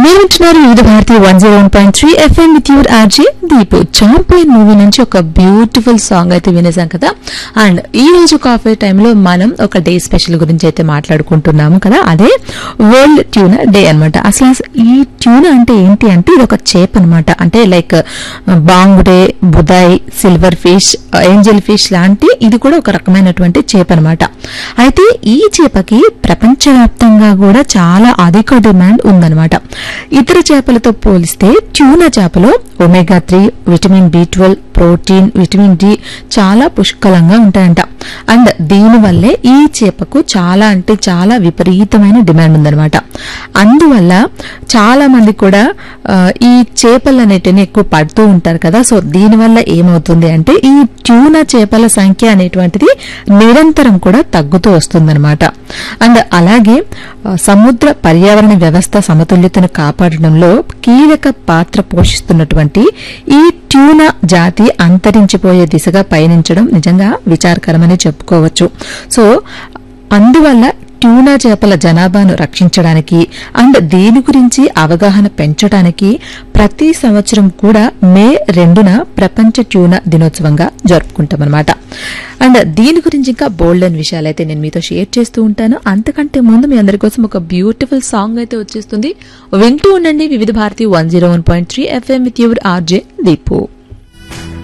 మీరు వింటున్నారు Vividh Bharati one zero one point three FM with your RJ Deepu champion movie నుంచి ఒక బ్యూటిఫుల్ సాంగ్ అయితే వినేసాం కదా అండ్ ఈ రోజు కాఫీ టైంలో మనం ఒక డే స్పెషల్ గురించి అయితే మాట్లాడుకుంటున్నాము కదా అదే వరల్డ్ ట్యూనా డే అన్నమాట అసలు ఈ ట్యూనా అంటే ఏంటి అంటే ఇది ఒక చేప అనమాట అంటే లైక్ బాంగుడే బుదాయ్ సిల్వర్ ఫిష్ ఏంజల్ ఫిష్ లాంటి ఇది కూడా ఒక రకమైనటువంటి చేప అనమాట అయితే ఈ చేపకి ప్రపంచవ్యాప్తంగా కూడా చాలా అధిక డిమాండ్ ఉందన్నమాట ఇతర చేపలతో పోలిస్తే ట్యూనా చేపలో omega three vitamin B twelve protein vitamin D చాలా పుష్కలంగా ఉంటాయంట అండ్ దీనివల్లే ఈ చేపకు చాలా అంటే చాలా విపరీతమైన డిమాండ్ ఉందన్నమాట అందువల్ల చాలా మంది కూడా ఆ, ఈ చేపలు అనేటివి ఎక్కువ పడుతూ ఉంటారు కదా సో దీనివల్ల ఏమవుతుంది అంటే ఈ ట్యూనా చేపల సంఖ్య అనేటువంటిది నిరంతరం కూడా తగ్గుతూ వస్తుందన్నమాట అండ్ అలాగే ఆ, సముద్ర పర్యావరణ వ్యవస్థ సమతుల్యతను కాపాడడంలో కీలక పాత్ర పోషిస్తున్నటువంటి ఈ ట్యూనా జాతి అంతరించిపోయే దిశగా పయనించడం నిజంగా విచారకరమని చెప్పుకోవచ్చు సో అందువల్ల ట్యూనా చేపల జనాభాను రక్షించడానికి అండ్ దీని గురించి అవగాహన పెంచడానికి ప్రతి సంవత్సరం కూడా మే రెండున ప్రపంచ ట్యూనా దినోత్సవంగా జరుపుకుంటామన్నమాట అండ్ దీని గురించి ఇంకా బోల్డ్ అని విషయాలు అయితే నేను మీతో షేర్ చేస్తూ ఉంటాను అంతకంటే ముందు మీ అందరి కోసం ఒక బ్యూటిఫుల్ సాంగ్ అయితే వచ్చేస్తుంది వింటూ ఉండండి Vividh Bharati one zero one point three FM with your RJ Deepu